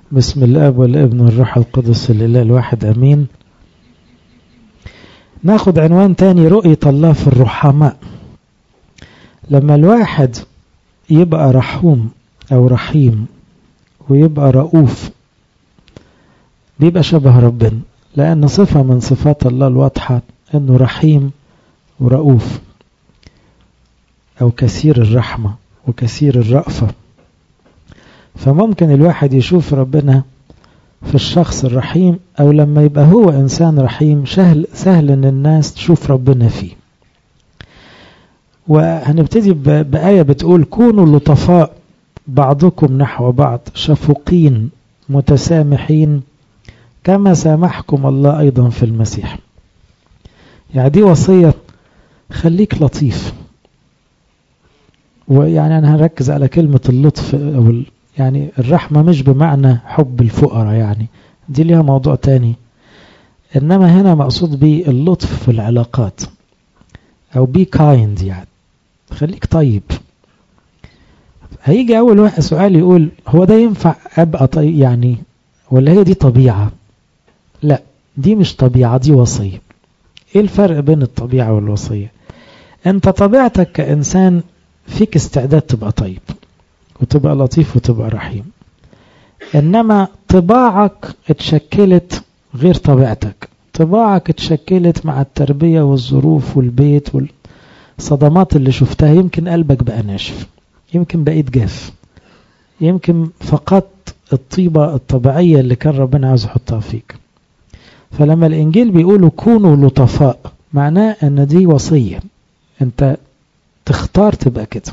بسم الاب والابن والروح القدس الاله الواحد امين ناخد عنوان تاني رؤية الله في الرحماء لما الواحد يبقى رحوم او رحيم ويبقى رؤوف بيبقى شبه ربنا لأن صفة من صفات الله الواضحة أنه رحيم ورؤوف أو كثير الرحمة وكثير الرأفة فممكن الواحد يشوف ربنا في الشخص الرحيم أو لما يبقى هو إنسان رحيم سهل, سهل أن الناس تشوف ربنا فيه وهنبتدي بآية بتقول كونوا لطفاء بعضكم نحو بعض شفقين متسامحين كما سامحكم الله أيضا في المسيح يعني دي وصية خليك لطيف ويعني أنا هركز على كلمة اللطف أو يعني الرحمة مش بمعنى حب الفقراء يعني دي ليها موضوع تاني إنما هنا مقصود بيه اللطف في العلاقات أو بي كايند يعني خليك طيب هيجي أول واحد سؤال يقول هو ده ينفع أبقى طيب يعني ولا هي دي طبيعة لا دي مش طبيعة دي وصية ايه الفرق بين الطبيعة والوصية انت طبيعتك كإنسان فيك استعداد تبقى طيب وتبقى لطيف وتبقى رحيم انما طباعك اتشكلت غير طبيعتك طباعك اتشكلت مع التربية والظروف والبيت والصدمات اللي شفتها يمكن قلبك بقى ناشف يمكن بقيت جاف يمكن فقدت الطيبة الطبيعية اللي كان ربنا عاوز يحطها فيك فلما الإنجيل بيقولوا كونوا لطفاء معناه أن دي وصية أنت تختار تبقى كده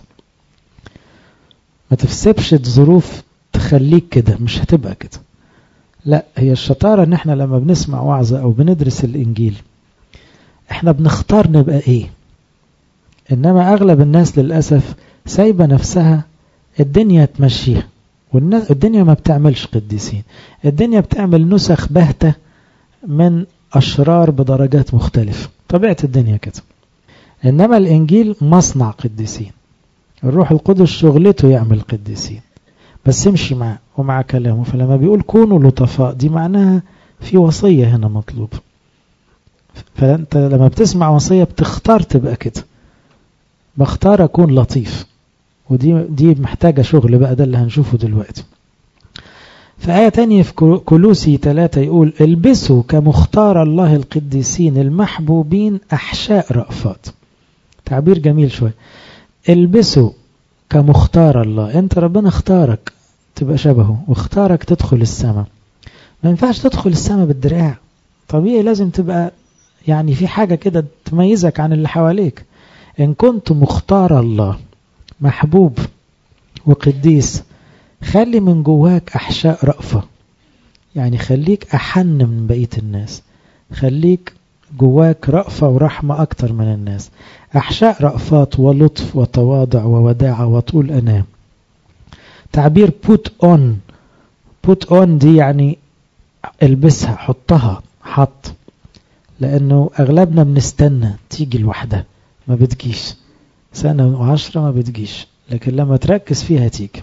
ما تفسبش الظروف تخليك كده مش هتبقى كده لا هي الشطارة ان احنا لما بنسمع وعظة او بندرس الانجيل احنا بنختار نبقى ايه انما اغلب الناس للأسف سايبة نفسها الدنيا تمشيها والناس الدنيا ما بتعملش قديسين الدنيا بتعمل نسخ باهتة من أشرار بدرجات مختلفة طبيعة الدنيا كده إنما الإنجيل مصنع قديسين الروح القدس شغلته يعمل قديسين بس امشي معه ومع كلامه فلما بيقول كونوا لطفاء دي معناها في وصية هنا مطلوب فأنت لما بتسمع وصية بتختار تبقى كده بختار أكون لطيف ودي دي محتاجة شغل بقى ده اللي هنشوفه دلوقتي في آية تانية في كلوسي ثلاثة يقول البسوا كمختار الله القديسين المحبوبين أحشاء رأفات تعبير جميل شوية البسوا كمختار الله انت ربنا اختارك تبقى شبهه واختارك تدخل السماء ما ينفعش تدخل السماء بالدراع طبيعي لازم تبقى يعني في حاجة كده تميزك عن اللي حواليك إن كنت مختار الله محبوب وقديس خلي من جواك أحشاء رأفة يعني خليك أحن من بقية الناس خليك جواك رأفة ورحمة أكتر من الناس أحشاء رأفات ولطف وتواضع ووداعة وطول أنام تعبير put on put on دي يعني البسها حطها حط لأنه أغلبنا بنستنى تيجي لوحدها ما بتجيش سنة وعشرة ما بتجيش لكن لما تركز فيها تيجي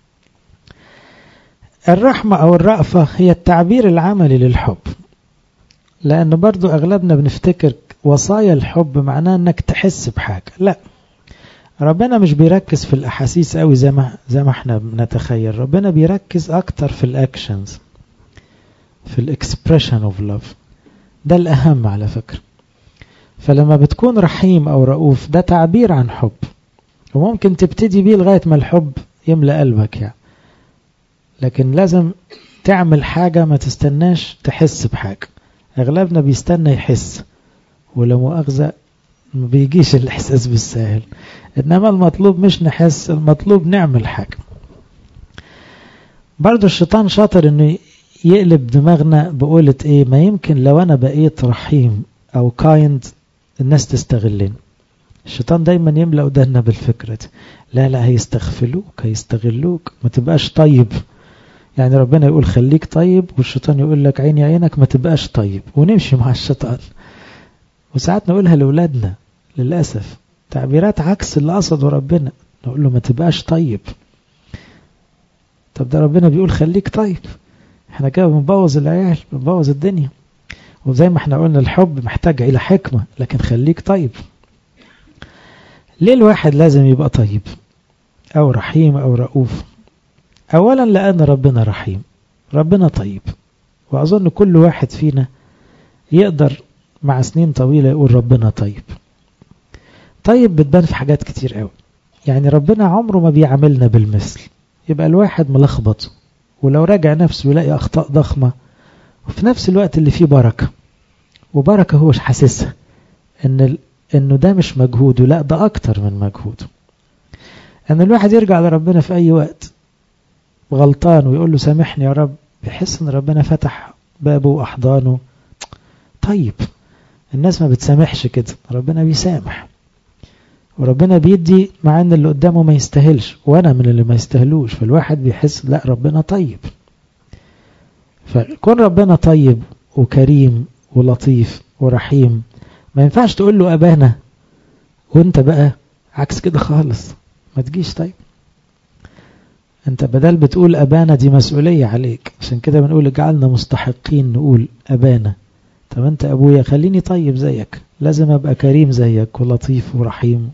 الرحمة أو الرأفة هي التعبير العملي للحب لأن برضو أغلبنا بنفتكر وصايا الحب معناه أنك تحس بحاجة لا ربنا مش بيركز في الأحاسيس قوي زي ما, زي ما احنا بنتخيل ربنا بيركز أكتر في الأكشنز في الإكسبريشن اوف لاف ده الأهم على فكرة فلما بتكون رحيم أو رؤوف ده تعبير عن حب وممكن تبتدي بيه لغاية ما الحب يملأ قلبك يعني لكن لازم تعمل حاجة ما تستناش تحس بحاجة أغلبنا بيستنى يحس ولو مؤاخذة ما بيجيش الإحساس بالساهل إنما المطلوب مش نحس المطلوب نعمل حاجة برضو الشيطان شاطر إنه يقلب دماغنا بقولة إيه ما يمكن لو أنا بقيت رحيم أو كايند الناس تستغلني الشيطان دايما يملأ ودنا بالفكرة دي لا لا هيستغفلوك هيستغلوك ما تبقاش طيب يعني ربنا يقول خليك طيب والشيطان يقول لك عيني عينك ما تبقاش طيب ونمشي مع الشيطان وساعات نقولها لأولادنا للأسف تعبيرات عكس اللي قصده ربنا نقول له ما تبقاش طيب طب ده ربنا بيقول خليك طيب احنا كده بنبوظ العيال بنبوظ الدنيا وزي ما احنا قلنا الحب محتاج إلى حكمة لكن خليك طيب ليه الواحد لازم يبقى طيب أو رحيم أو رؤوف أولا لأن ربنا رحيم ربنا طيب وأظن كل واحد فينا يقدر مع سنين طويلة يقول ربنا طيب طيب بتبان في حاجات كتير قوي يعني ربنا عمره ما بيعاملنا بالمثل يبقى الواحد ملخبط ولو راجع نفسه يلاقي أخطاء ضخمة وفي نفس الوقت اللي فيه بركة وبركة هو حاسسها إن إنه ده مش مجهوده لا ده أكتر من مجهوده أن الواحد يرجع لربنا في أي وقت غلطان ويقول له سامحني يا رب بيحس إن ربنا فتح بابه وأحضانه طيب الناس ما بتسامحش كده ربنا بيسامح وربنا بيدي مع ان اللي قدامه ما يستاهلش وانا من اللي ما يستاهلوش فالواحد بيحس لا ربنا طيب فكون ربنا طيب وكريم ولطيف ورحيم ما ينفعش تقول له ابانا وانت بقى عكس كده خالص ما تجيش طيب انت بدل بتقول ابانا دي مسؤولية عليك عشان كده بنقول اجعلنا مستحقين نقول ابانا طب انت ابويا خليني طيب زيك لازم ابقى كريم زيك ولطيف ورحيم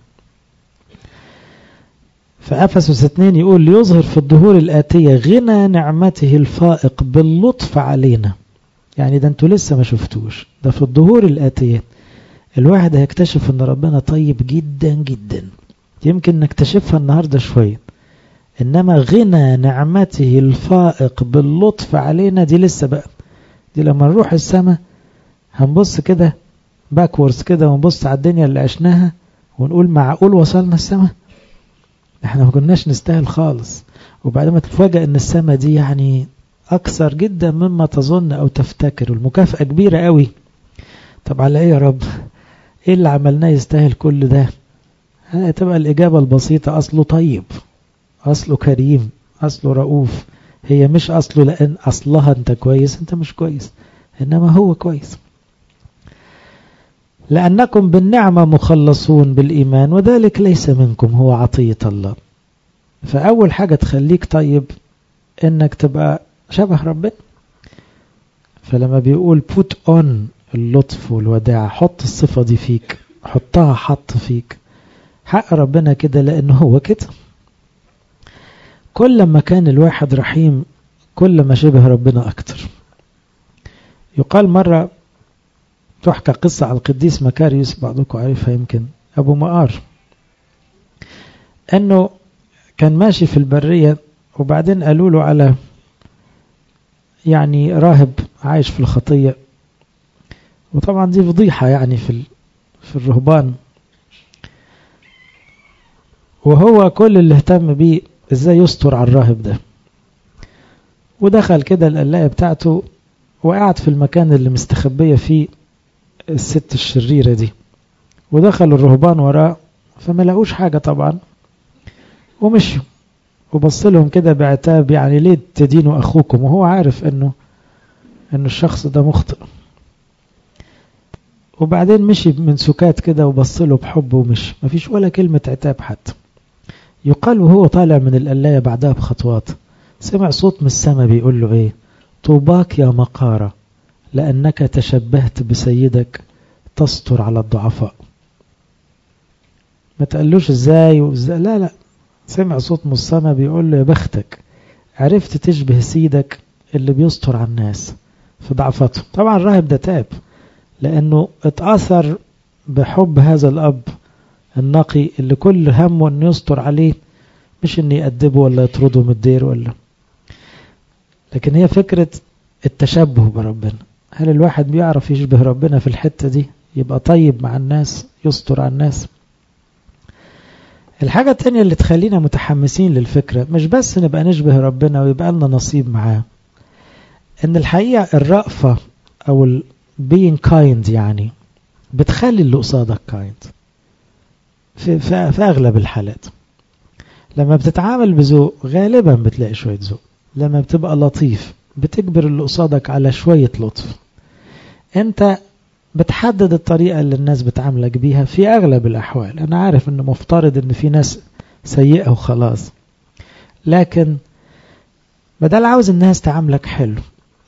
فأفسس 2 يقول ليظهر في الظهور الآتية غنى نعمته الفائق باللطف علينا يعني ده انتوا لسه ما شفتوش ده في الظهور الآتية الواحد هيكتشف ان ربنا طيب جدا جدا يمكن نكتشفها النهاردة شوية انما غنى نعمته الفائق باللطف علينا دي لسه بقى دي لما نروح السماء هنبص كده باكورز كده ونبص على الدنيا اللي عشناها ونقول معقول وصلنا السماء احنا ما كناش نستاهل خالص وبعدين ما تتفاجئ ان السماء دي يعني اكثر جدا مما تظن او تفتكر والمكافأة كبيرة قوي طب على ايه يا رب ايه اللي عملناه يستاهل كل ده هتبقى الاجابة البسيطة اصله طيب اصله كريم اصله رؤوف هي مش اصله لان اصلها انت كويس انت مش كويس انما هو كويس لأنكم بالنعمة مخلصون بالإيمان وذلك ليس منكم هو عطية الله فأول حاجة تخليك طيب إنك تبقى شبه ربنا فلما بيقول put on اللطف والوداع حط الصفة دي فيك حطها حط فيك حق ربنا كده لأنه هو كده كل ما كان الواحد رحيم كل ما شبه ربنا أكتر يقال مرة تحكى قصة على القديس مكاريوس بعضكم عارفها يمكن أبو مقار أنه كان ماشي في البرية وبعدين قالوا له على يعني راهب عايش في الخطية وطبعا دي فضيحة يعني في في الرهبان وهو كل اللي اهتم بيه ازاي يستر على الراهب ده ودخل كده القلاية بتاعته وقعد في المكان اللي مستخبية فيه الست الشريرة دي ودخل الرهبان وراه فما لقوش حاجة طبعا ومشوا وبص لهم كده بعتاب يعني ليه تدينوا أخوكم وهو عارف أنه أنه الشخص ده مخطئ وبعدين مشي من سكات كده وبص له بحب ومشي مفيش ولا كلمة عتاب حتى يقال وهو طالع من القلاية بعدها بخطوات سمع صوت من السماء بيقول له ايه طوباك يا مقارة لأنك تشبهت بسيدك تستر على الضعفاء ما تقلوش ازاي وازاي لا لا سمع صوت من السماء بيقول له يا بختك عرفت تشبه سيدك اللي بيستر على الناس في ضعفتهم طبعا الراهب ده تاب لأنه اتأثر بحب هذا الأب النقي اللي كل همه أنه يستر عليه مش أنه يأدبه ولا يطرده من الدير ولا لكن هي فكرة التشبه بربنا هل الواحد بيعرف يشبه ربنا في الحتة دي يبقى طيب مع الناس يستر على الناس الحاجة التانية اللي تخلينا متحمسين للفكرة مش بس نبقى نشبه ربنا ويبقى لنا نصيب معاه ان الحقيقة الرأفة او ال being kind يعني بتخلي اللي قصادك kind في, في, في اغلب الحالات لما بتتعامل بذوق غالبا بتلاقي شوية ذوق لما بتبقى لطيف بتجبر اللي قصادك على شوية لطف انت بتحدد الطريقة اللي الناس بتعاملك بيها في أغلب الأحوال أنا عارف أنه مفترض أن في ناس سيئة وخلاص لكن بدل عاوز الناس تعاملك حلو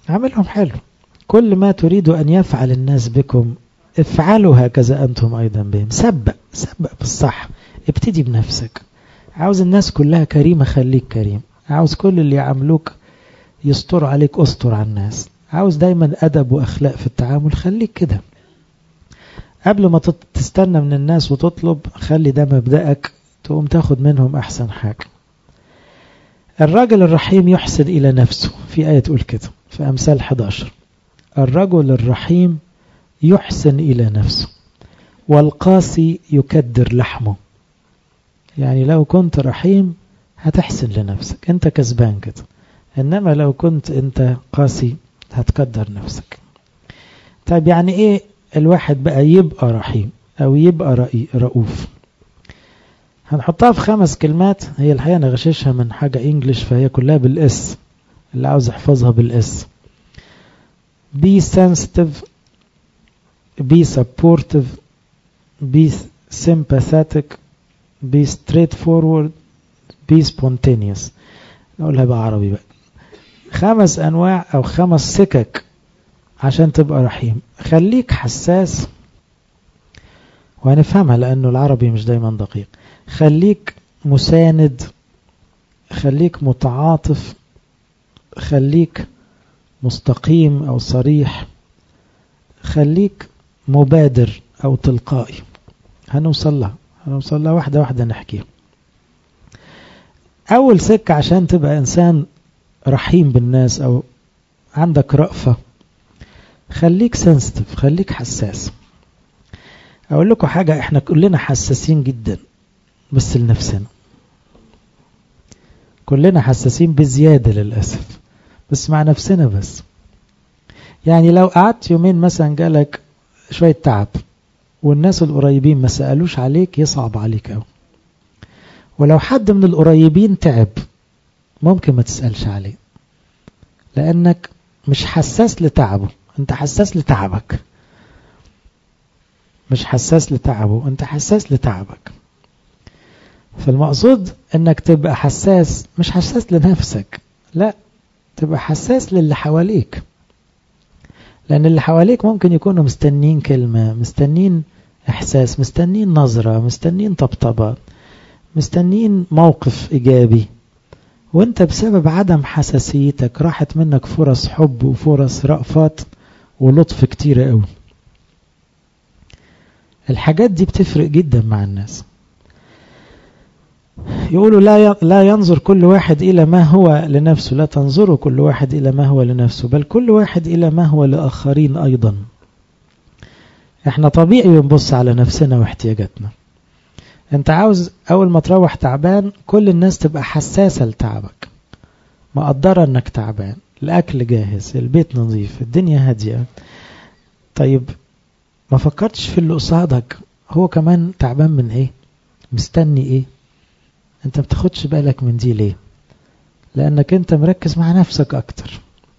عاملهم حلو كل ما تريد أن يفعل الناس بكم افعلوا هكذا أنتم أيضا بهم سبق سبق بالصح ابتدي بنفسك عاوز الناس كلها كريمة خليك كريم عاوز كل اللي يعملوك يستر عليك استر على الناس عاوز دايما أدب وأخلاق في التعامل خليك كده قبل ما تستنى من الناس وتطلب خلي ده مبدأك تقوم تاخد منهم أحسن حاجة الرجل الرحيم يحسن إلى نفسه في آية تقول كده في أمثال 11 الرجل الرحيم يحسن إلى نفسه والقاسي يكدر لحمه يعني لو كنت رحيم هتحسن لنفسك انت كسبان كده انما لو كنت انت قاسي هتقدر نفسك طيب يعني ايه الواحد بقى يبقى رحيم او يبقى رأي رؤوف هنحطها في خمس كلمات هي الحقيقة انا غششها من حاجة انجلش فهي كلها بالاس اللي عاوز يحفظها بالاس be sensitive be supportive be sympathetic be straightforward be spontaneous نقولها بقى عربي بقى خمس أنواع أو خمس سكك عشان تبقى رحيم خليك حساس وهنفهمها لأنه العربي مش دايما دقيق خليك مساند خليك متعاطف خليك مستقيم أو صريح خليك مبادر أو تلقائي هنوصل لها هنوصل لها واحدة واحدة نحكيها أول سكة عشان تبقى إنسان رحيم بالناس أو عندك رأفة خليك سنسيتيف خليك حساس أقول لكم حاجة إحنا كلنا حساسين جدا بس لنفسنا كلنا حساسين بزيادة للأسف بس مع نفسنا بس يعني لو قعدت يومين مثلا جالك شوية تعب والناس القريبين ما سألوش عليك يصعب عليك أوي ولو حد من القريبين تعب ممكن ما تسألش عليه لأنك مش حساس لتعبه انت حساس لتعبك مش حساس لتعبه انت حساس لتعبك فالمقصود انك تبقى حساس مش حساس لنفسك لا تبقى حساس للي حواليك لأن اللي حواليك ممكن يكونوا مستنين كلمة مستنين إحساس مستنين نظرة مستنين طبطبة مستنين موقف إيجابي وانت بسبب عدم حساسيتك راحت منك فرص حب وفرص رأفات ولطف كتيرة قوي الحاجات دي بتفرق جدا مع الناس يقولوا لا لا ينظر كل واحد إلى ما هو لنفسه لا تنظروا كل واحد إلى ما هو لنفسه بل كل واحد إلى ما هو لآخرين أيضا احنا طبيعي بنبص على نفسنا واحتياجاتنا انت عاوز اول ما تروح تعبان كل الناس تبقى حساسة لتعبك مقدرة انك تعبان الاكل جاهز البيت نظيف الدنيا هادية طيب ما فكرتش في اللي قصادك هو كمان تعبان من ايه مستني ايه انت بتاخدش بالك من دي ليه لانك انت مركز مع نفسك اكتر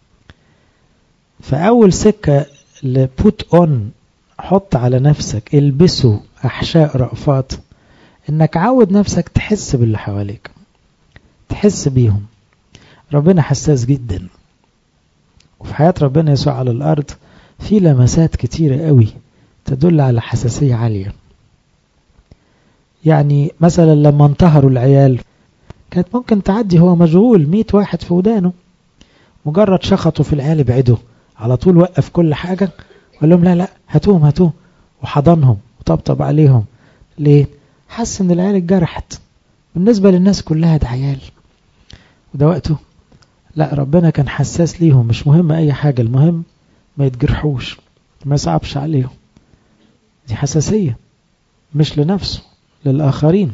فاول سكة لبوت اون حط على نفسك البسه احشاء رأفات انك عود نفسك تحس باللي حواليك تحس بيهم ربنا حساس جدا وفي حياة ربنا يسوع على الارض في لمسات كتيرة قوي تدل على حساسية عالية يعني مثلا لما انتهروا العيال كانت ممكن تعدي هو مشغول مية واحد في ودانه مجرد شخطوا في العيال ابعدوا على طول وقف كل حاجة وقال لهم لا لا هاتوهم هاتوهم وحضنهم وطبطب عليهم ليه حس ان العيال اتجرحت بالنسبة للناس كلها ده عيال وده وقته لا ربنا كان حساس ليهم مش مهم اي حاجة المهم ما يتجرحوش ما يصعبش عليهم دي حساسية مش لنفسه للآخرين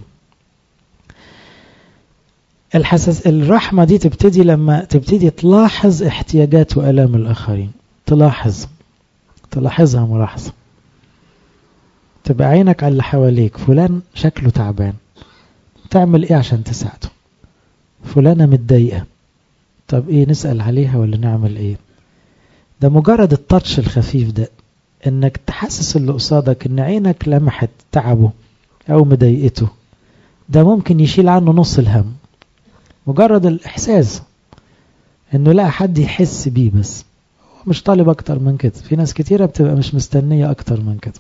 الحساس الرحمة دي تبتدي لما تبتدي تلاحظ احتياجات وألام الآخرين تلاحظ تلاحظها ملاحظة تبقى عينك على اللي حواليك فلان شكله تعبان تعمل ايه عشان تساعده فلانة متضايقة طب ايه نسأل عليها ولا نعمل ايه ده مجرد التاتش الخفيف ده انك تحسس اللي قصادك ان عينك لمحت تعبه او مضايقته ده ممكن يشيل عنه نص الهم مجرد الاحساس انه لا حد يحس بيه بس مش طالب أكتر من كده في ناس كتيرة بتبقى مش مستنية أكتر من كده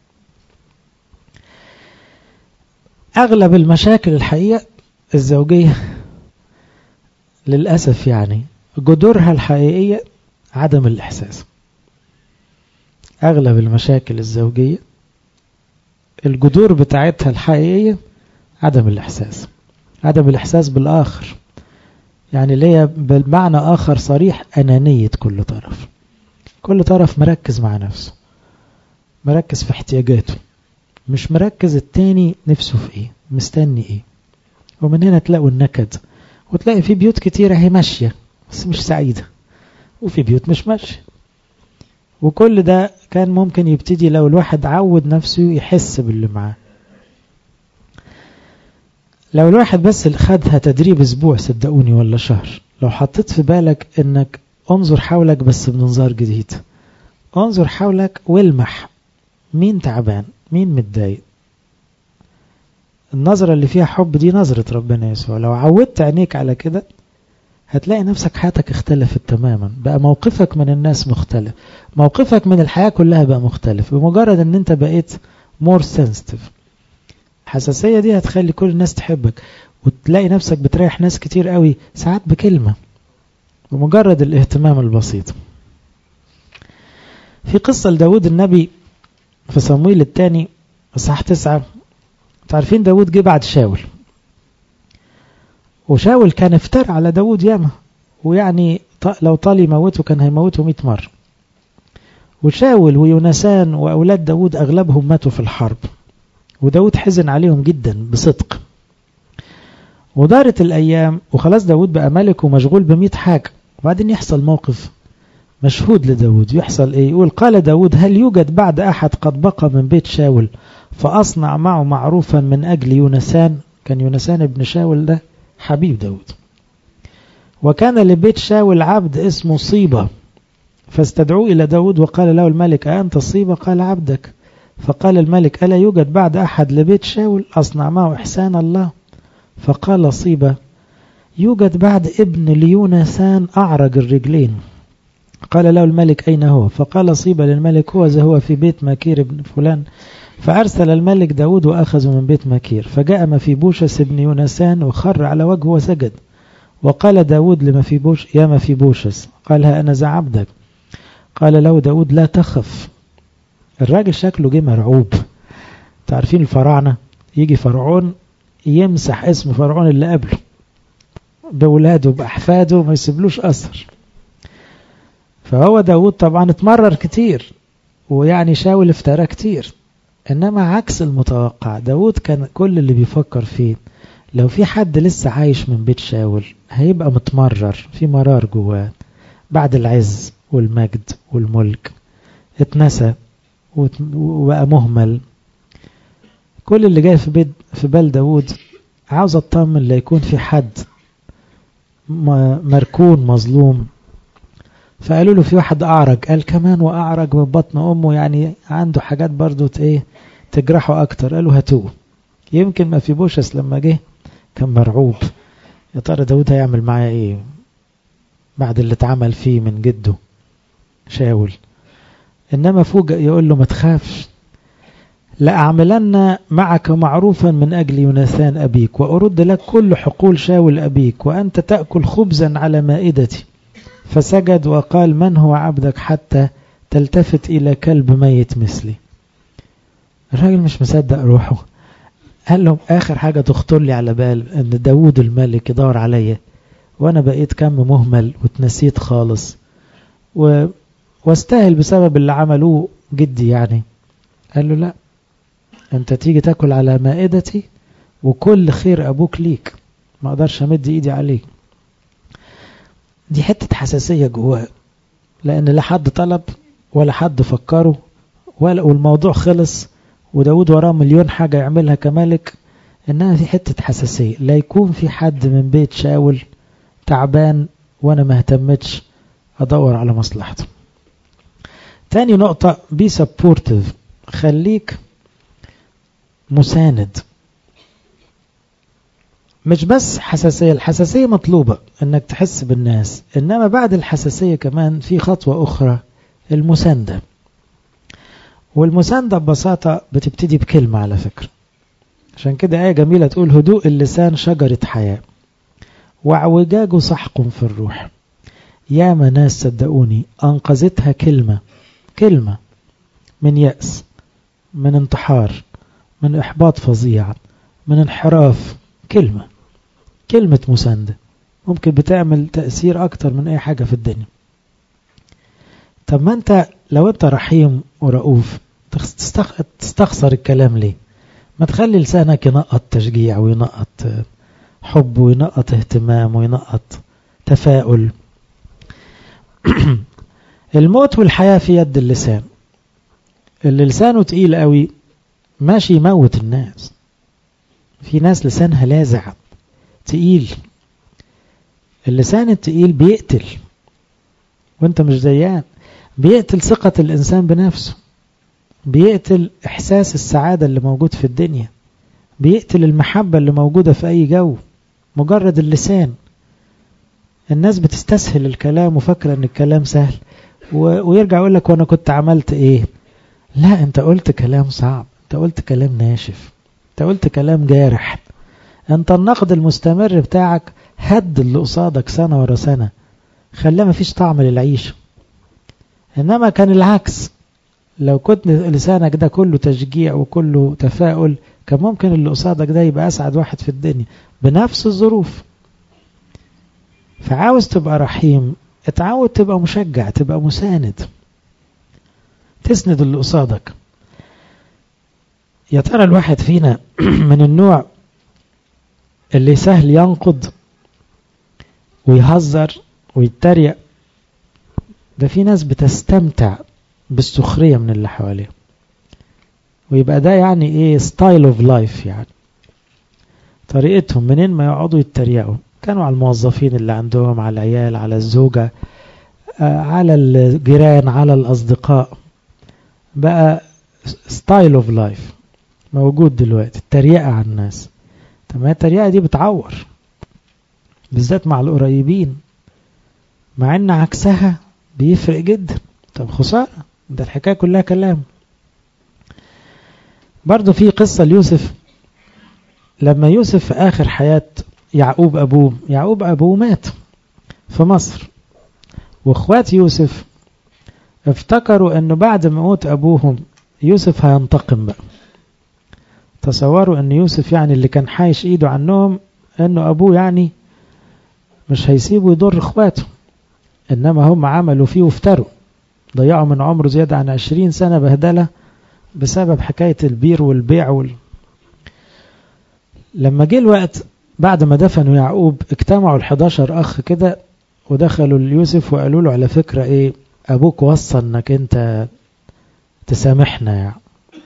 أغلب المشاكل الحقيقة الزوجية للأسف يعني جذورها الحقيقية عدم الإحساس أغلب المشاكل الزوجية الجذور بتاعتها الحقيقية عدم الإحساس عدم الإحساس بالآخر يعني ليه بالمعنى آخر صريح أنانية كل طرف كل طرف مركز مع نفسه مركز في احتياجاته مش مركز التاني نفسه في ايه مستني ايه ومن هنا تلاقوا النكد وتلاقي في بيوت كتيرة هي ماشية بس مش سعيدة وفي بيوت مش ماشية وكل ده كان ممكن يبتدي لو الواحد عود نفسه يحس باللي معاه لو الواحد بس خدها تدريب اسبوع صدقوني ولا شهر لو حطيت في بالك انك انظر حولك بس بمنظار جديد انظر حولك والمح مين تعبان مين متضايق النظرة اللي فيها حب دي نظرة ربنا يسوع لو عودت عينيك على كده هتلاقي نفسك حياتك اختلفت تماما بقى موقفك من الناس مختلف موقفك من الحياة كلها بقى مختلف بمجرد ان انت بقيت more sensitive الحساسية دي هتخلي كل الناس تحبك وتلاقي نفسك بتريح ناس كتير قوي ساعات بكلمة بمجرد الاهتمام البسيط في قصة لداود النبي في صمويل الثاني اصحاح تسعة تعرفين داود جه بعد شاول وشاول كان افتر على داود ياما ويعني لو طال يموته كان هيموته 100 مرة وشاول ويونسان وأولاد داود أغلبهم ماتوا في الحرب وداود حزن عليهم جدا بصدق ودارت الأيام وخلاص داود بقى ملك ومشغول بمئة حاجة وبعدين يحصل موقف مشهود لداود يحصل ايه يقول قال داود هل يوجد بعد أحد قد بقى من بيت شاول فأصنع معه معروفا من أجل يونسان كان يونسان ابن شاول ده حبيب داود وكان لبيت شاول عبد اسمه صيبة فاستدعوه إلى داود وقال له الملك أنت صيبة قال عبدك فقال الملك ألا يوجد بعد أحد لبيت شاول أصنع معه إحسان الله فقال صيبة يوجد بعد ابن ليونسان أعرج الرجلين قال له الملك أين هو فقال صيبة للملك هو ذا هو في بيت مكير ابن فلان فأرسل الملك داود وأخذه من بيت مكير فجاء مفيبوشس ابن يونسان وخر على وجهه وسجد وقال داود لمفيبوش يا مفيبوشس قال ها أنا ذا عبدك قال له داود لا تخف الراجل شكله جه مرعوب تعرفين الفراعنة يجي فرعون يمسح اسم فرعون اللي قبله بولاده بأحفاده ما يسيبلوش أثر فهو داود طبعا اتمرر كتير ويعني شاول افترى كتير انما عكس المتوقع داود كان كل اللي بيفكر فيه لو في حد لسه عايش من بيت شاول هيبقى متمرر في مرار جواه بعد العز والمجد والملك اتنسى وبقى مهمل كل اللي جاي في بيت في بال داود عاوز اطمن لا يكون في حد مركون مظلوم فقالوا له في واحد أعرج قال كمان وأعرج من بطن أمه يعني عنده حاجات برضو إيه تجرحه أكتر قالوا هاتوه يمكن ما في بوشس لما جه كان مرعوب يا ترى داود هيعمل معايا إيه بعد اللي اتعمل فيه من جده شاول إنما فوجئ يقول له ما تخافش لأعملن معك معروفا من أجل يوناثان أبيك وأرد لك كل حقول شاول أبيك وأنت تأكل خبزا على مائدتي فسجد وقال من هو عبدك حتى تلتفت إلى كلب ميت مثلي الراجل مش مصدق روحه قال له آخر حاجة تخطر لي على بال أن داود الملك يدور عليا وأنا بقيت كم مهمل واتنسيت خالص و... واستاهل بسبب اللي عملوه جدي يعني قال له لا أنت تيجي تاكل على مائدتي وكل خير أبوك ليك ما أقدرش أمد إيدي عليك دي حتة حساسية جواه لأن لا حد طلب ولا حد فكره ولا والموضوع خلص وداود وراه مليون حاجة يعملها كملك إنها في حتة حساسية لا يكون في حد من بيت شاول تعبان وأنا ما اهتمتش أدور على مصلحته تاني نقطة بي سبورتيف خليك مساند مش بس حساسية الحساسية مطلوبة انك تحس بالناس انما بعد الحساسية كمان في خطوة اخرى المساندة والمساندة ببساطة بتبتدي بكلمة على فكرة عشان كده آية جميلة تقول هدوء اللسان شجرة حياة وعوجاجه سحق في الروح يا ناس صدقوني أنقذتها كلمة كلمة من يأس من انتحار من إحباط فظيع من انحراف كلمة كلمة مساندة ممكن بتعمل تأثير أكتر من أي حاجة في الدنيا طب ما أنت لو أنت رحيم ورؤوف تستخسر الكلام ليه ما تخلي لسانك ينقط تشجيع وينقط حب وينقط اهتمام وينقط تفاؤل الموت والحياة في يد اللسان اللي لسانه تقيل قوي ماشي يموت الناس في ناس لسانها لازع تقيل اللسان التقيل بيقتل وانت مش زيان بيقتل ثقة الإنسان بنفسه بيقتل إحساس السعادة اللي موجود في الدنيا بيقتل المحبة اللي موجودة في أي جو مجرد اللسان الناس بتستسهل الكلام وفاكرة ان الكلام سهل ويرجع يقول لك وانا كنت عملت ايه لا انت قلت كلام صعب انت قلت كلام ناشف انت قلت كلام جارح انت النقد المستمر بتاعك هد اللي قصادك سنة ورا سنة خلاه مفيش طعم للعيش انما كان العكس لو كنت لسانك ده كله تشجيع وكله تفاؤل كان ممكن اللي قصادك ده يبقى اسعد واحد في الدنيا بنفس الظروف فعاوز تبقى رحيم اتعود تبقى مشجع تبقى مساند تسند اللي قصادك يا ترى الواحد فينا من النوع اللي سهل ينقد ويهزر ويتريق ده في ناس بتستمتع بالسخرية من اللي حواليه ويبقى ده يعني ايه ستايل اوف لايف يعني طريقتهم منين ما يقعدوا يتريقوا كانوا على الموظفين اللي عندهم على العيال على الزوجة على الجيران على الأصدقاء بقى ستايل اوف لايف موجود دلوقتي التريقة على الناس طب ما التريقة دي بتعور بالذات مع القريبين مع ان عكسها بيفرق جدا طب خسارة ده الحكاية كلها كلام برضو في قصة ليوسف لما يوسف في آخر حياة يعقوب أبوه يعقوب أبوه مات في مصر واخوات يوسف افتكروا انه بعد ما موت ابوهم يوسف هينتقم بقى تصوروا ان يوسف يعني اللي كان حايش ايده عنهم انه ابوه يعني مش هيسيبه يضر اخواته انما هم عملوا فيه وافتروا ضيعوا من عمره زيادة عن عشرين سنة بهدلة بسبب حكاية البير والبيع وال... لما جه الوقت بعد ما دفنوا يعقوب اجتمعوا الحداشر أخ كده ودخلوا ليوسف وقالوا له على فكرة ايه أبوك وصى انك انت تسامحنا يعني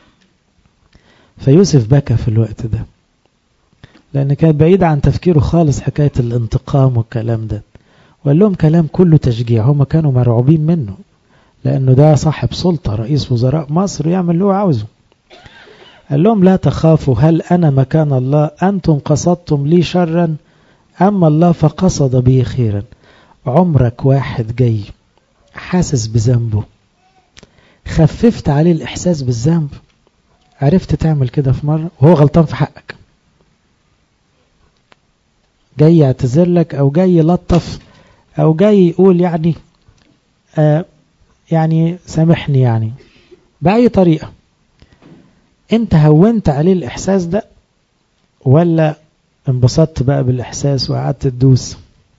فيوسف بكى في الوقت ده لأن كانت بعيدة عن تفكيره خالص حكاية الانتقام والكلام ده وقال لهم كلام كله تشجيع هم كانوا مرعوبين منه لأنه ده صاحب سلطة رئيس وزراء مصر يعمل اللي هو عاوزه قال لهم لا تخافوا هل أنا مكان الله أنتم قصدتم لي شرا أما الله فقصد بي خيرا عمرك واحد جاي حاسس بذنبه خففت عليه الإحساس بالذنب عرفت تعمل كده في مرة وهو غلطان في حقك جاي يعتذر لك أو جاي يلطف أو جاي يقول يعني آه يعني سامحني يعني بأي طريقة انت هونت عليه الإحساس ده ولا انبسطت بقى بالإحساس وقعدت تدوس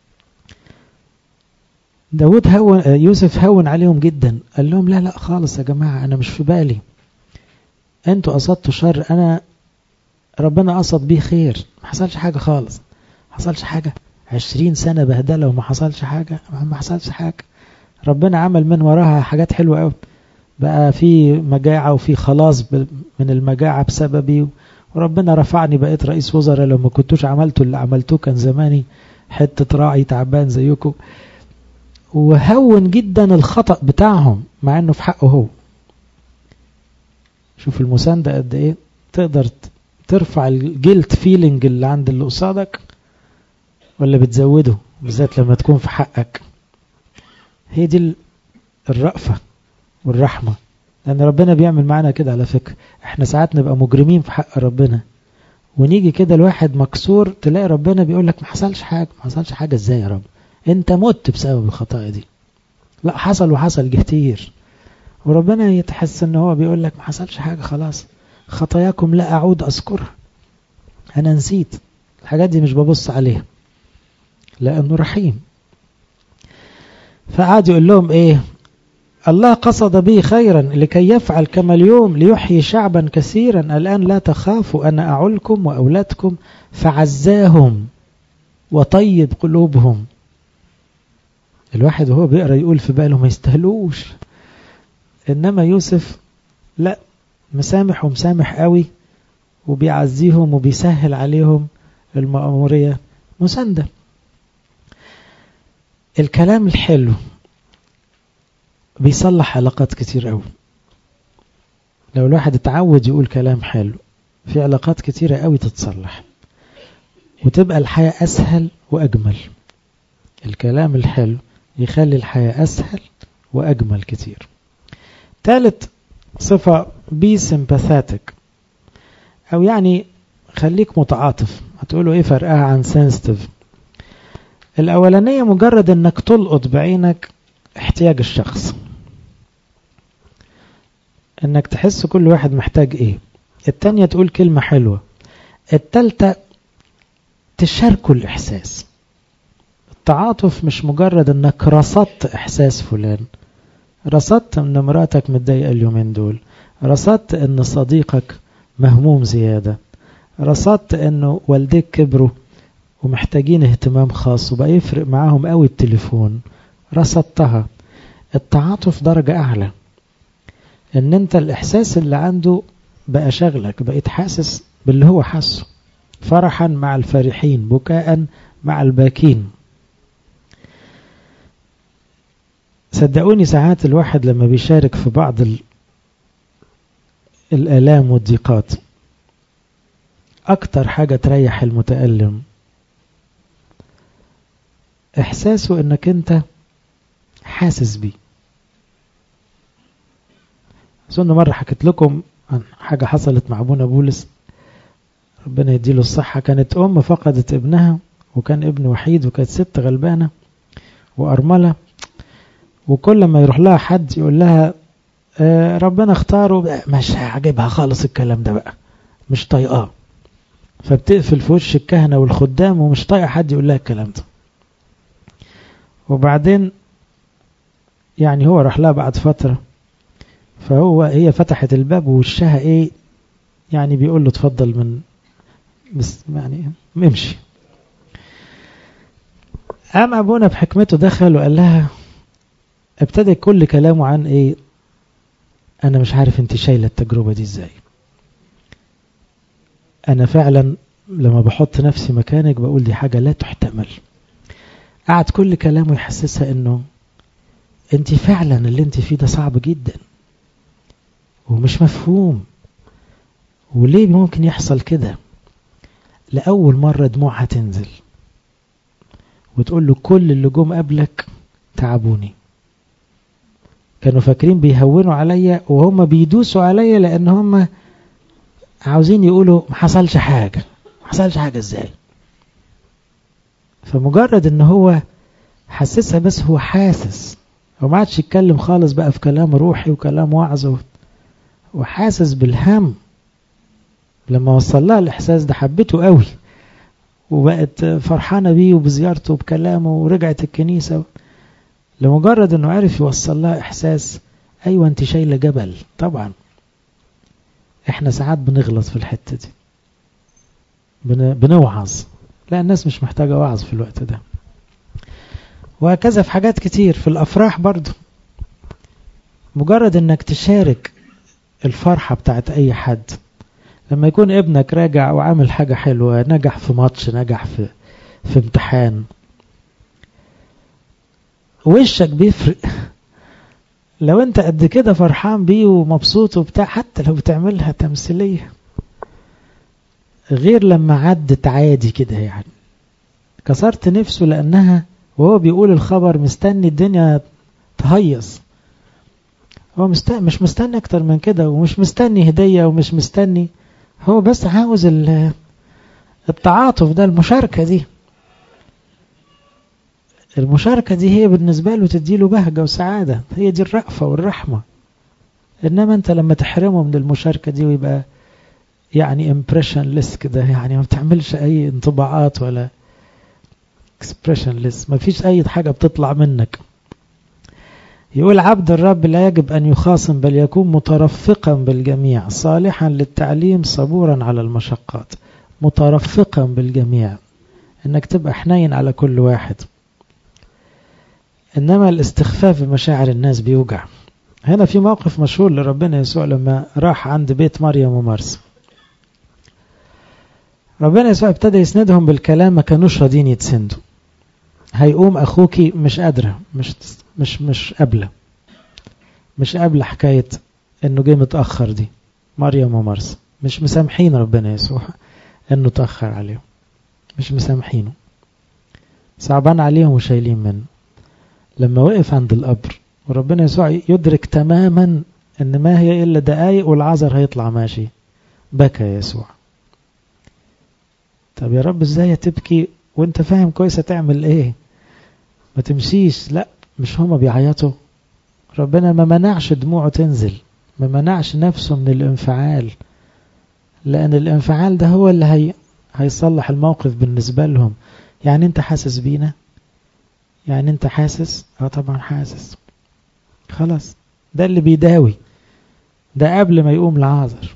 داود هون يوسف هون عليهم جدا قال لهم لا لا خالص يا جماعة أنا مش في بالي انتوا قصدتوا شر أنا ربنا قصد بيه خير ما حصلش حاجة خالص ما حصلش حاجة عشرين سنة بهدلة وما حصلش حاجة ما حصلش حاجة ربنا عمل من وراها حاجات حلوة قوي بقى في مجاعة وفي خلاص من المجاعة بسببي وربنا رفعني بقيت رئيس وزراء لو ما كنتوش عملتوا اللي عملتوه كان زماني حتة راعي تعبان زيكم وهون جدا الخطأ بتاعهم مع انه في حقه هو شوف المساندة قد ايه تقدر ترفع الجلد فيلينج اللي عند اللي قصادك ولا بتزوده بالذات لما تكون في حقك هي دي الرأفة والرحمة لأن ربنا بيعمل معانا كده على فكرة احنا ساعات نبقى مجرمين في حق ربنا ونيجي كده الواحد مكسور تلاقي ربنا بيقول لك ما حصلش حاجة ما حصلش حاجة ازاي يا رب انت مت بسبب الخطايا دي لا حصل وحصل كتير وربنا يتحس ان هو بيقول لك ما حصلش حاجة خلاص خطاياكم لا اعود اذكرها انا نسيت الحاجات دي مش ببص عليها لانه رحيم فقعد يقول لهم ايه الله قصد بي خيرا لكي يفعل كما اليوم ليحيي شعبا كثيرا الآن لا تخافوا أنا أعلكم وأولادكم فعزاهم وطيب قلوبهم الواحد وهو بيقرأ يقول في باله ما يستهلوش إنما يوسف لا مسامح ومسامح قوي وبيعزيهم وبيسهل عليهم المأمورية مساندة الكلام الحلو بيصلح علاقات كتير قوي لو الواحد اتعود يقول كلام حلو في علاقات كتيرة قوي تتصلح وتبقى الحياة أسهل وأجمل الكلام الحلو يخلي الحياة أسهل وأجمل كتير ثالث صفة بي سمباثاتيك أو يعني خليك متعاطف هتقولوا إيه فرقها عن سنسيتيف الأولانية مجرد أنك تلقط بعينك احتياج الشخص انك تحس كل واحد محتاج ايه التانية تقول كلمة حلوة التالتة تشاركوا الاحساس التعاطف مش مجرد انك رصدت احساس فلان رصدت ان مراتك متضايقة اليومين دول رصدت ان صديقك مهموم زيادة رصدت انه والديك كبروا ومحتاجين اهتمام خاص وبقى يفرق معاهم قوي التليفون رصدتها التعاطف درجة أعلى ان انت الاحساس اللي عنده بقى شغلك بقيت حاسس باللي هو حاسه فرحا مع الفرحين بكاء مع الباكين صدقوني ساعات الواحد لما بيشارك في بعض الآلام والضيقات أكتر حاجة تريح المتألم إحساسه إنك أنت حاسس بيه أظن مرة حكيت لكم عن حاجة حصلت مع أبونا بولس ربنا يديله الصحة كانت أم فقدت ابنها وكان ابن وحيد وكانت ست غلبانة وأرملة وكل ما يروح لها حد يقول لها آه ربنا اختاره مش عاجبها خالص الكلام ده بقى مش طايقاه فبتقفل في وش الكهنة والخدام ومش طايقة حد يقول لها الكلام ده وبعدين يعني هو راح لها بعد فترة فهو هي فتحت الباب ووشها ايه يعني بيقول له اتفضل من بس يعني امشي قام ابونا بحكمته دخل وقال لها ابتدى كل كلامه عن ايه انا مش عارف انت شايله التجربه دي ازاي انا فعلا لما بحط نفسي مكانك بقول دي حاجه لا تحتمل قعد كل كلامه يحسسها انه انت فعلا اللي انت فيه ده صعب جدا ومش مفهوم وليه ممكن يحصل كده لأول مرة دموعها تنزل وتقول له كل اللي جم قبلك تعبوني كانوا فاكرين بيهونوا عليا وهم بيدوسوا عليا لأن هم عاوزين يقولوا ما حصلش حاجة ما حصلش حاجة ازاي فمجرد ان هو حسسها بس هو حاسس هو ما عادش يتكلم خالص بقى في كلام روحي وكلام وعظ وحاسس بالهم لما وصل لها الإحساس ده حبته قوي وبقت فرحانة بيه وبزيارته وبكلامه ورجعت الكنيسة لمجرد انه عرف يوصل لها إحساس أيوة أنت شايلة جبل طبعا احنا ساعات بنغلط في الحتة دي بنوعظ لا الناس مش محتاجة وعظ في الوقت ده وهكذا في حاجات كتير في الأفراح برضو مجرد انك تشارك الفرحة بتاعت أي حد لما يكون ابنك راجع وعامل حاجة حلوة نجح في ماتش نجح في في امتحان وشك بيفرق لو انت قد كده فرحان بيه ومبسوط وبتاع حتى لو بتعملها تمثيلية غير لما عدت عادي كده يعني كسرت نفسه لأنها وهو بيقول الخبر مستني الدنيا تهيص هو مستني مش مستني أكتر من كده ومش مستني هدية ومش مستني هو بس عاوز التعاطف ده المشاركة دي المشاركة دي هي بالنسبة له تديله بهجة وسعادة هي دي الرأفة والرحمة إنما أنت لما تحرمه من المشاركة دي ويبقى يعني impressionless كده يعني ما بتعملش أي انطباعات ولا expressionless ما فيش أي حاجة بتطلع منك يقول عبد الرب لا يجب أن يخاصم بل يكون مترفقا بالجميع صالحا للتعليم صبورا على المشقات مترفقا بالجميع انك تبقى حنين على كل واحد انما الاستخفاف بمشاعر الناس بيوجع هنا في موقف مشهور لربنا يسوع لما راح عند بيت مريم ومرسى ربنا يسوع ابتدى يسندهم بالكلام ما كانوش راضيين يتسندوا هيقوم اخوكي مش قادره مش مش مش قابله مش قابله حكايه انه جه متاخر دي مريم ومرسى مش مسامحين ربنا يسوع انه تاخر عليهم مش مسامحينه صعبان عليهم وشايلين منه لما وقف عند القبر وربنا يسوع يدرك تماما ان ما هي الا دقايق والعذر هيطلع ماشي بكى يسوع طب يا رب ازاي تبكي وانت فاهم كويس هتعمل ايه ما تمشيش لا مش هما بيعيطوا ربنا ما منعش دموعه تنزل ما منعش نفسه من الانفعال لان الانفعال ده هو اللي هي هيصلح الموقف بالنسبة لهم يعني انت حاسس بينا يعني انت حاسس اه طبعا حاسس خلاص ده اللي بيداوي ده قبل ما يقوم العازر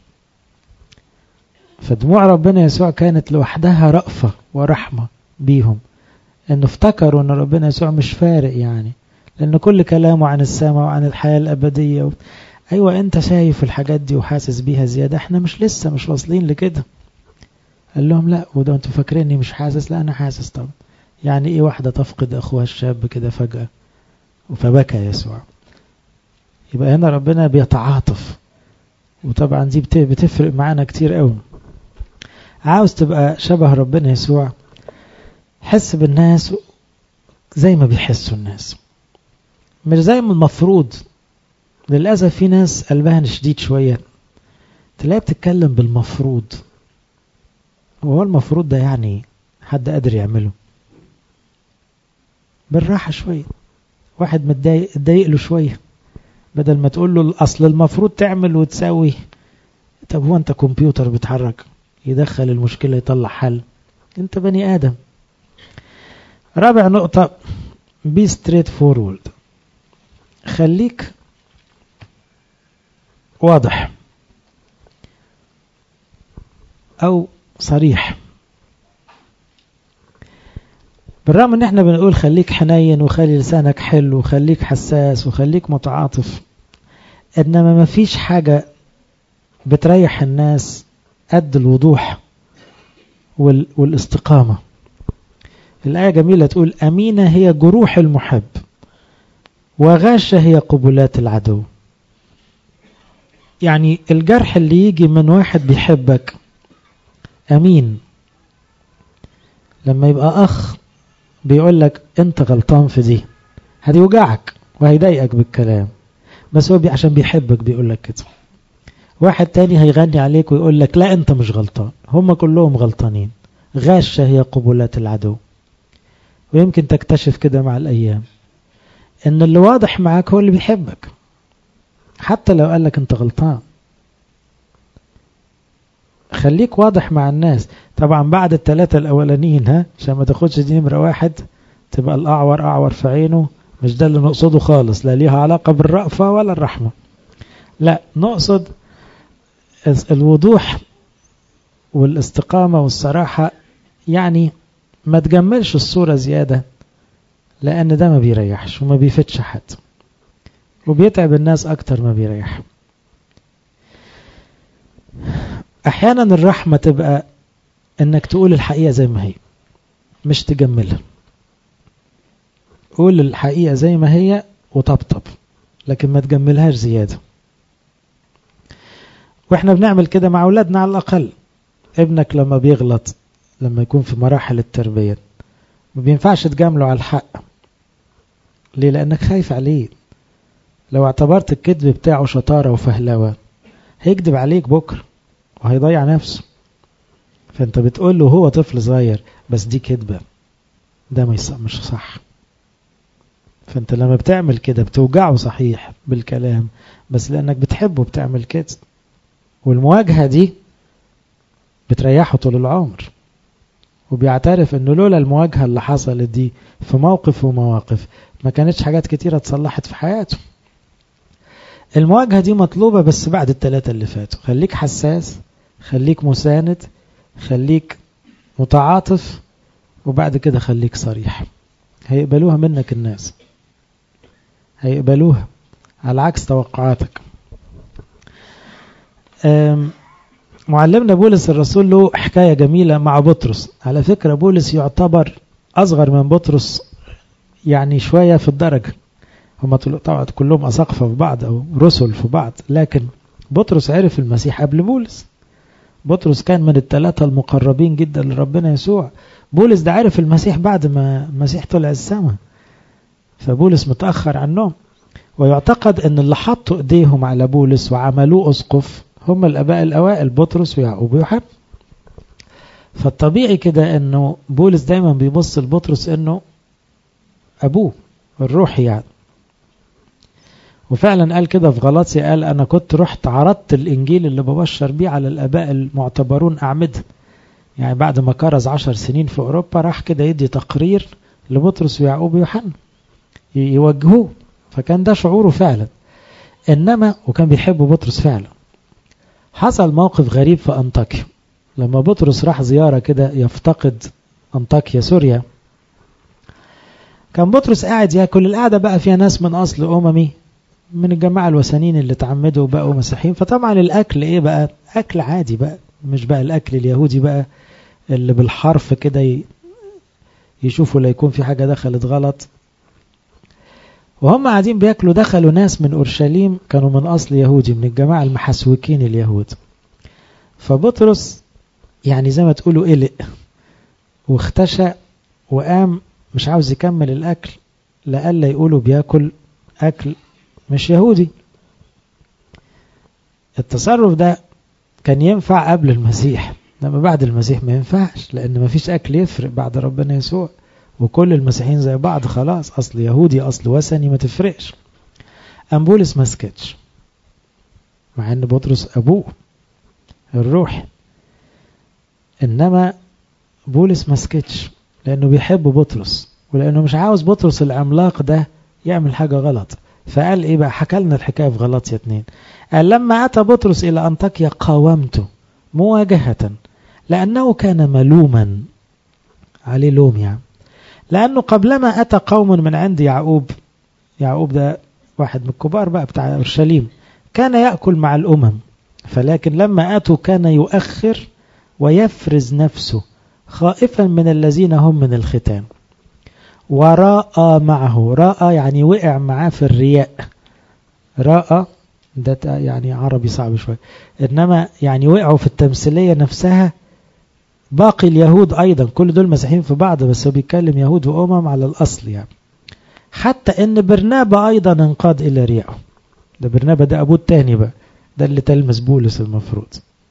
فدموع ربنا يسوع كانت لوحدها رأفة ورحمة بيهم انه افتكروا ان ربنا يسوع مش فارق يعني لان كل كلامه عن السماء وعن الحياة الابدية و... ايوه انت شايف الحاجات دي وحاسس بيها زيادة احنا مش لسه مش واصلين لكده قال لهم لا وده انتوا فاكريني مش حاسس لا انا حاسس طبعا يعني ايه واحدة تفقد اخوها الشاب كده فجأة فبكى يسوع يبقى هنا ربنا بيتعاطف وطبعا دي بتفرق معانا كتير قوي عاوز تبقى شبه ربنا يسوع حس بالناس زي ما بيحسوا الناس مش زي ما المفروض للأسف في ناس قلبها شديد شوية تلاقيها بتتكلم بالمفروض وهو المفروض ده يعني حد قادر يعمله بالراحة شوية واحد متضايق اتضايق له شوية بدل ما تقول له الأصل المفروض تعمل وتسوي طب هو أنت كمبيوتر بيتحرك يدخل المشكلة يطلع حل أنت بني آدم رابع نقطة be straight forward خليك واضح أو صريح بالرغم ان احنا بنقول خليك حنين وخلي لسانك حلو وخليك حساس وخليك متعاطف انما ما فيش حاجة بتريح الناس قد الوضوح وال والاستقامة الآية جميلة تقول أمينة هي جروح المحب وغاشة هي قبلات العدو يعني الجرح اللي يجي من واحد بيحبك أمين لما يبقى أخ بيقول لك أنت غلطان في دي هتوجعك وهيضايقك بالكلام بس هو بي عشان بيحبك بيقول لك كده واحد تاني هيغني عليك ويقول لك لا أنت مش غلطان هم كلهم غلطانين غاشة هي قبلات العدو ويمكن تكتشف كده مع الأيام ان اللي واضح معاك هو اللي بيحبك حتى لو قال لك انت غلطان خليك واضح مع الناس طبعا بعد الثلاثة الأولانيين ها عشان ما تاخدش دي نمرة واحد تبقى الأعور أعور في عينه مش ده اللي نقصده خالص لا ليها علاقة بالرأفة ولا الرحمة لا نقصد الوضوح والاستقامة والصراحة يعني ما تجملش الصورة زيادة لأن ده ما بيريحش وما بيفتش حد وبيتعب الناس أكتر ما بيريح أحيانا الرحمة تبقى إنك تقول الحقيقة زي ما هي مش تجملها قول الحقيقة زي ما هي وطبطب لكن ما تجملهاش زيادة واحنا بنعمل كده مع أولادنا على الأقل ابنك لما بيغلط لما يكون في مراحل التربية ما بينفعش تجامله على الحق ليه لأنك خايف عليه لو اعتبرت الكذب بتاعه شطارة وفهلوة هيكذب عليك بكرة وهيضيع نفسه فانت بتقول له هو طفل صغير بس دي كذبة ده مش صح فانت لما بتعمل كده بتوجعه صحيح بالكلام بس لانك بتحبه بتعمل كده والمواجهة دي بتريحه طول العمر وبيعترف انه لولا المواجهة اللي حصلت دي في موقف ومواقف ما كانتش حاجات كتيرة اتصلحت في حياته المواجهة دي مطلوبة بس بعد الثلاثة اللي فاتوا خليك حساس خليك مساند خليك متعاطف وبعد كده خليك صريح هيقبلوها منك الناس هيقبلوها على عكس توقعاتك معلمنا بولس الرسول له حكاية جميلة مع بطرس على فكرة بولس يعتبر أصغر من بطرس يعني شوية في الدرجة هم طبعا كلهم أساقفة في بعض أو رسل في بعض لكن بطرس عرف المسيح قبل بولس بطرس كان من الثلاثة المقربين جدا لربنا يسوع بولس ده عرف المسيح بعد ما المسيح طلع السماء فبولس متأخر عنهم ويعتقد ان اللي حطوا ايديهم على بولس وعملوه اسقف هم الاباء الاوائل بطرس ويعقوب ويوحنا فالطبيعي كده انه بولس دايما بيبص لبطرس انه ابوه الروحي يعني وفعلا قال كده في غلاطيا قال انا كنت رحت عرضت الانجيل اللي ببشر بيه على الاباء المعتبرون اعمده يعني بعد ما كرز عشر سنين في اوروبا راح كده يدي تقرير لبطرس ويعقوب ويوحنا يوجهوه فكان ده شعوره فعلا انما وكان بيحب بطرس فعلا حصل موقف غريب في انطاكيا لما بطرس راح زيارة كده يفتقد انطاكيا سوريا كان بطرس قاعد ياكل القعدة بقى فيها ناس من اصل اممي من الجماعة الوثنيين اللي تعمدوا بقوا مسيحيين فطبعا الاكل ايه بقى اكل عادي بقى مش بقى الاكل اليهودي بقى اللي بالحرف كده يشوفوا لا يكون في حاجة دخلت غلط وهم قاعدين بياكلوا دخلوا ناس من أورشليم كانوا من أصل يهودي من الجماعة المحسوكين اليهود فبطرس يعني زي ما تقولوا قلق واختشى وقام مش عاوز يكمل الأكل لألا يقولوا بياكل أكل مش يهودي التصرف ده كان ينفع قبل المسيح لما بعد المسيح ما ينفعش لأن ما فيش أكل يفرق بعد ربنا يسوع وكل المسيحيين زي بعض خلاص أصل يهودي أصل وثني ما تفرقش أم بولس ما سكتش مع أن بطرس أبوه الروح إنما بولس ما سكتش لأنه بيحب بطرس ولأنه مش عاوز بطرس العملاق ده يعمل حاجة غلط فقال إيه بقى حكى لنا الحكاية في غلطية اتنين قال لما أتى بطرس إلى أنطاكيا قاومته مواجهة لأنه كان ملوما عليه لوم يعني لأنه قبلما أتى قوم من عند يعقوب يعقوب ده واحد من الكبار بقى بتاع أورشليم كان يأكل مع الأمم فلكن لما أتوا كان يؤخر ويفرز نفسه خائفا من الذين هم من الختان وراء معه راء يعني وقع معاه في الرياء راء ده يعني عربي صعب شوية إنما يعني وقعوا في التمثيلية نفسها باقي اليهود أيضا كل دول مسيحيين في بعض بس هو بيتكلم يهود وأمم على الأصل يعني حتى إن برنابا أيضا انقاد إلى ريعه ده برنابا ده أبوه التاني بقى ده اللي تلمس بولس المفروض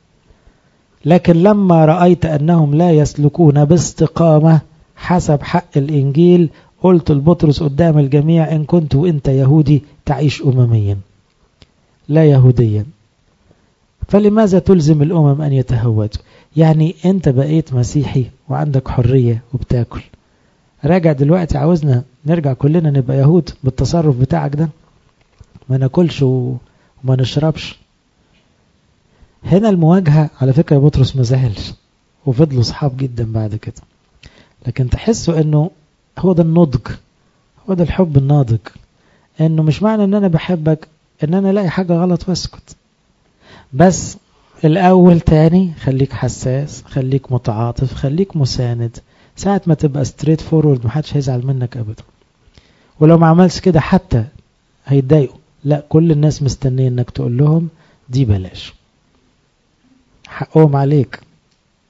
لكن لما رأيت أنهم لا يسلكون باستقامة حسب حق الإنجيل قلت لبطرس قدام الجميع إن كنت وإنت يهودي تعيش أمميا لا يهوديا فلماذا تلزم الأمم أن يتهودوا يعني أنت بقيت مسيحي وعندك حرية وبتاكل راجع دلوقتي عاوزنا نرجع كلنا نبقى يهود بالتصرف بتاعك ده ما ناكلش وما نشربش هنا المواجهة على فكرة بطرس ما زهلش وفضلوا صحاب جدا بعد كده لكن تحسوا انه هو ده النضج هو ده الحب الناضج انه مش معنى ان انا بحبك ان انا الاقي حاجة غلط واسكت بس الاول تاني خليك حساس خليك متعاطف خليك مساند ساعة ما تبقى ستريت فورورد محدش هيزعل منك ابدا ولو ما عملش كده حتى هيتضايقوا لا كل الناس مستنيه انك تقول لهم دي بلاش حقهم عليك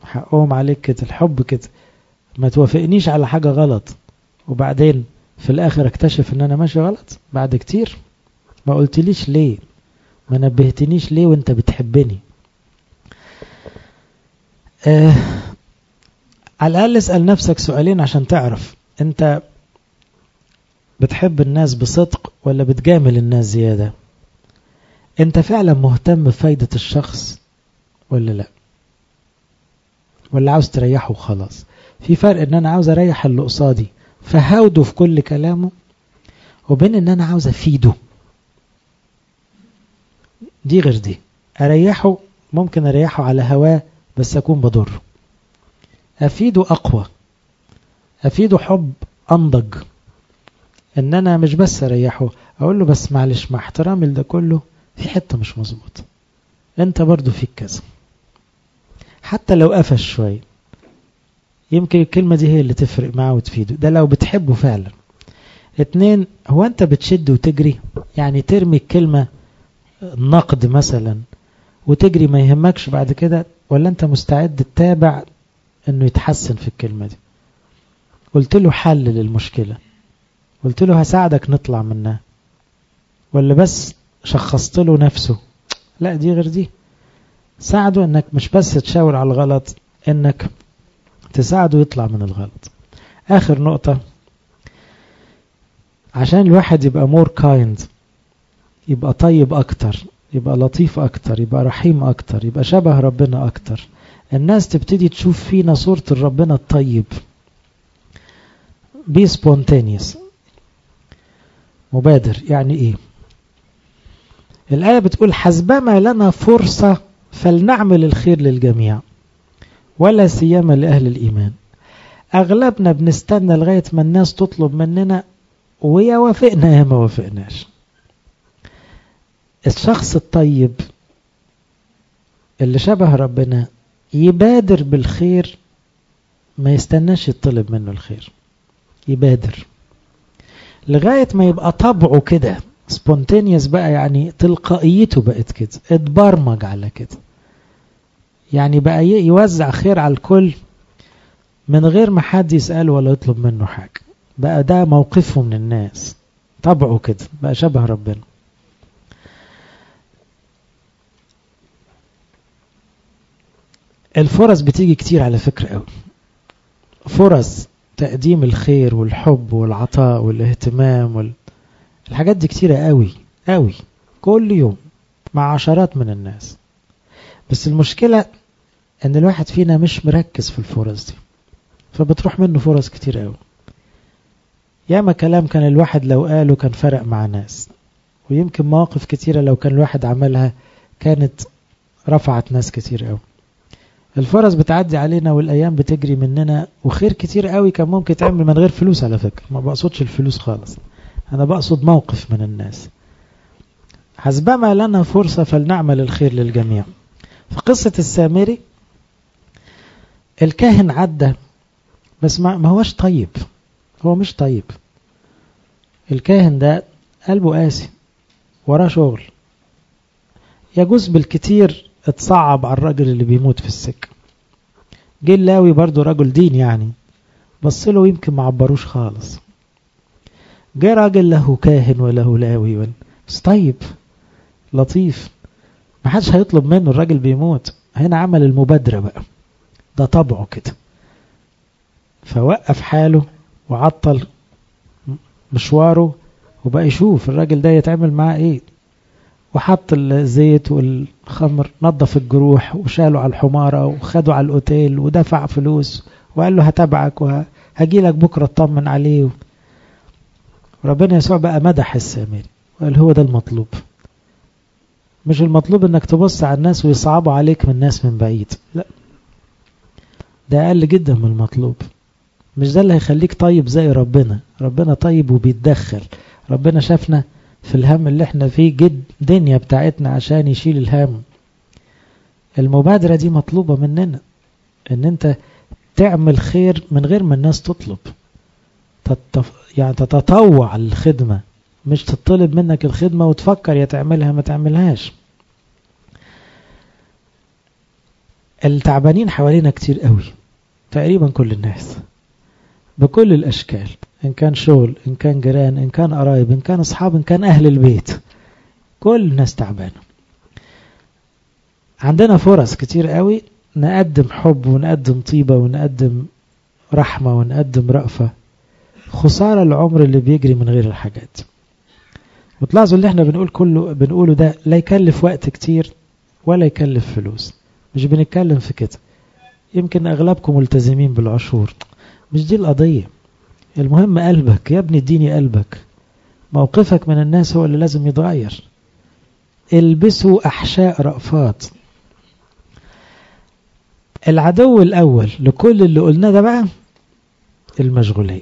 حقهم عليك كده الحب كده ما توافقنيش على حاجة غلط وبعدين في الاخر اكتشف ان انا ماشي غلط بعد كتير ما قلتليش ليه ما نبهتنيش ليه وانت بتحبني آه على الاقل اسأل نفسك سؤالين عشان تعرف انت بتحب الناس بصدق ولا بتجامل الناس زيادة انت فعلا مهتم بفايدة الشخص ولا لا ولا عاوز تريحه وخلاص في فرق ان انا عاوز اريح اللي قصادي فهاوده في كل كلامه وبين ان انا عاوز افيده دي غير دي اريحه ممكن اريحه على هواه بس اكون بضره افيده اقوى افيده حب انضج ان انا مش بس اريحه اقول له بس معلش مع احترامي لده كله في حتة مش مظبوط انت برضو فيك كذا حتى لو قفش شوية يمكن الكلمة دي هي اللي تفرق معاه وتفيده ده لو بتحبه فعلا اتنين هو انت بتشد وتجري يعني ترمي الكلمة نقد مثلا وتجري ما يهمكش بعد كده ولا انت مستعد تتابع انه يتحسن في الكلمة دي قلت له حل للمشكلة قلت له هساعدك نطلع منها ولا بس شخصت له نفسه لا دي غير دي ساعده انك مش بس تشاور على الغلط انك تساعده يطلع من الغلط اخر نقطة عشان الواحد يبقى مور كايند يبقى طيب اكتر يبقى لطيف اكتر يبقى رحيم اكتر يبقى شبه ربنا اكتر الناس تبتدي تشوف فينا صورة ربنا الطيب بي سبونتينيوس مبادر يعني ايه الآية بتقول حسبما لنا فرصة فلنعمل الخير للجميع ولا سيما لأهل الإيمان أغلبنا بنستنى لغاية ما الناس تطلب مننا ويا وافقنا يا ما وافقناش الشخص الطيب اللي شبه ربنا يبادر بالخير ما يستناش يطلب منه الخير يبادر لغاية ما يبقى طبعه كده سبونتينيوس بقى يعني تلقائيته بقت كده اتبرمج على كده يعني بقى يوزع خير على الكل من غير ما حد يسأله ولا يطلب منه حاجة بقى ده موقفه من الناس طبعه كده بقى شبه ربنا الفرص بتيجي كتير على فكرة قوي فرص تقديم الخير والحب والعطاء والاهتمام وال... الحاجات دي كتيرة قوي قوي كل يوم مع عشرات من الناس بس المشكلة ان الواحد فينا مش مركز في الفرص دي فبتروح منه فرص كتير قوي ياما كلام كان الواحد لو قاله كان فرق مع ناس ويمكن مواقف كتيرة لو كان الواحد عملها كانت رفعت ناس كتير قوي الفرص بتعدي علينا والايام بتجري مننا وخير كتير قوي كان ممكن تعمل من غير فلوس على فكرة ما بقصدش الفلوس خالص انا بقصد موقف من الناس حسبما لنا فرصة فلنعمل الخير للجميع في قصة السامري الكاهن عدى بس ما هوش طيب هو مش طيب الكاهن ده قلبه قاسي وراه شغل يجوز بالكتير اتصعب على الراجل اللي بيموت في السكة جه اللاوي برضه رجل دين يعني بص له يمكن ما عبروش خالص جه راجل له كاهن وله لاوي بس طيب لطيف ما حدش هيطلب منه الراجل بيموت هنا عمل المبادرة بقى ده طبعه كده فوقف حاله وعطل مشواره وبقى يشوف الراجل ده يتعمل معاه ايه وحط الزيت والخمر نظف الجروح وشاله على الحمارة وخده على الأوتيل ودفع فلوس وقال له هتابعك وهجي لك بكرة اطمن عليه ربنا يسوع بقى مدح السامري وقال هو ده المطلوب مش المطلوب انك تبص على الناس ويصعبوا عليك من الناس من بعيد لا ده اقل جدا من المطلوب مش ده اللي هيخليك طيب زي ربنا ربنا طيب وبيتدخل ربنا شافنا في الهم اللي احنا فيه جد دنيا بتاعتنا عشان يشيل الهم المبادرة دي مطلوبة مننا ان انت تعمل خير من غير ما الناس تطلب تتف... يعني تتطوع الخدمة مش تطلب منك الخدمة وتفكر يا تعملها ما تعملهاش التعبانين حوالينا كتير قوي تقريبا كل الناس بكل الأشكال إن كان شغل إن كان جيران إن كان قرايب إن كان أصحاب إن كان أهل البيت كل الناس تعبانة عندنا فرص كتير قوي نقدم حب ونقدم طيبة ونقدم رحمة ونقدم رأفة خسارة العمر اللي بيجري من غير الحاجات وتلاحظوا اللي احنا بنقول كله بنقوله ده لا يكلف وقت كتير ولا يكلف فلوس مش بنتكلم في كده يمكن أغلبكم ملتزمين بالعشور مش دي القضية المهم قلبك يا ابني اديني قلبك موقفك من الناس هو اللي لازم يتغير البسوا أحشاء رأفات العدو الأول لكل اللي قلناه ده بقى المشغولين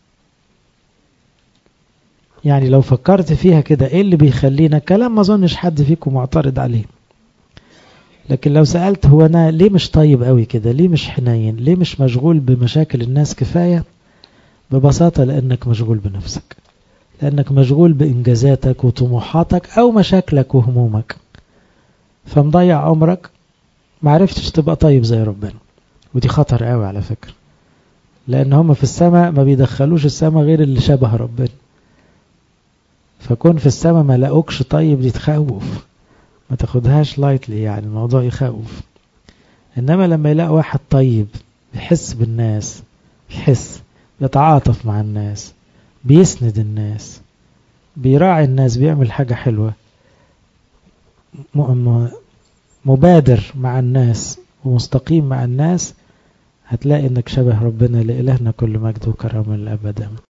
يعني لو فكرت فيها كده ايه اللي بيخلينا كلام ما اظنش حد فيكم معترض عليه لكن لو سألت هو أنا ليه مش طيب قوي كده ليه مش حنين ليه مش مشغول بمشاكل الناس كفاية ببساطة لأنك مشغول بنفسك لأنك مشغول بإنجازاتك وطموحاتك أو مشاكلك وهمومك فمضيع عمرك معرفتش تبقى طيب زي ربنا ودي خطر قوي على فكرة لأن هم في السماء ما بيدخلوش السماء غير اللي شبه ربنا فكون في السماء ما لقوكش طيب دي تخوف ما تاخدهاش لايتلي يعني الموضوع يخوف انما لما يلاقي واحد طيب بيحس بالناس بيحس بيتعاطف مع الناس بيسند الناس بيراعي الناس بيعمل حاجة حلوة مبادر مع الناس ومستقيم مع الناس هتلاقي انك شبه ربنا لإلهنا كل مجد وكرامة للأبد